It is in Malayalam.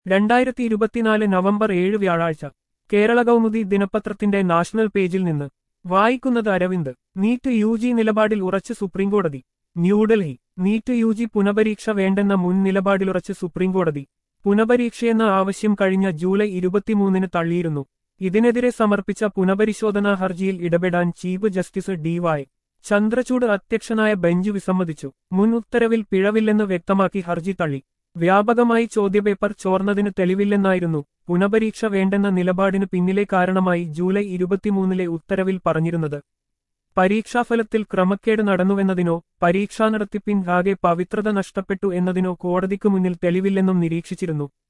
രണ്ടായിരത്തി ഇരുപത്തിനാല് നവംബർ ഏഴ് വ്യാഴാഴ്ച കേരള കൗമുദി ദിനപത്രത്തിന്റെ നാഷണൽ പേജിൽ നിന്ന് വായിക്കുന്നത് അരവിന്ദ് നീറ്റ് യു ജി നിലപാടിൽ ഉറച്ച് സുപ്രീംകോടതി ന്യൂഡൽഹി നീറ്റ് യു ജി പുനപരീക്ഷ വേണ്ടെന്ന മുൻ നിലപാടിലുറച്ച് സുപ്രീംകോടതി പുനപരീക്ഷയെന്ന ആവശ്യം കഴിഞ്ഞ ജൂലൈ ഇരുപത്തിമൂന്നിന് തള്ളിയിരുന്നു ഇതിനെതിരെ സമർപ്പിച്ച പുനപരിശോധനാ ഹർജിയിൽ ഇടപെടാൻ chief justice D Y Chandrachud അധ്യക്ഷനായ ബെഞ്ച് വിസമ്മതിച്ചു മുൻ ഉത്തരവിൽ പിഴവില്ലെന്ന് വ്യക്തമാക്കി ഹർജി തള്ളി വ്യാപകമായി ചോദ്യപേപ്പർ ചോർന്നതിന് തെളിവില്ലെന്നായിരുന്നു പുനപരീക്ഷ വേണ്ടെന്ന നിലപാടിന് പിന്നിലെ കാരണമായി ജൂലൈ ഇരുപത്തിമൂന്നിലെ ഉത്തരവിൽ പറഞ്ഞിരുന്നത് പരീക്ഷാഫലത്തിൽ ക്രമക്കേട് നടന്നുവെന്നതിനോ പരീക്ഷാ നടത്തിപ്പിൻ ആകെ പവിത്രത നഷ്ടപ്പെട്ടു എന്നതിനോ കോടതിക്ക് മുന്നിൽ തെളിവില്ലെന്നും നിരീക്ഷിച്ചിരുന്നു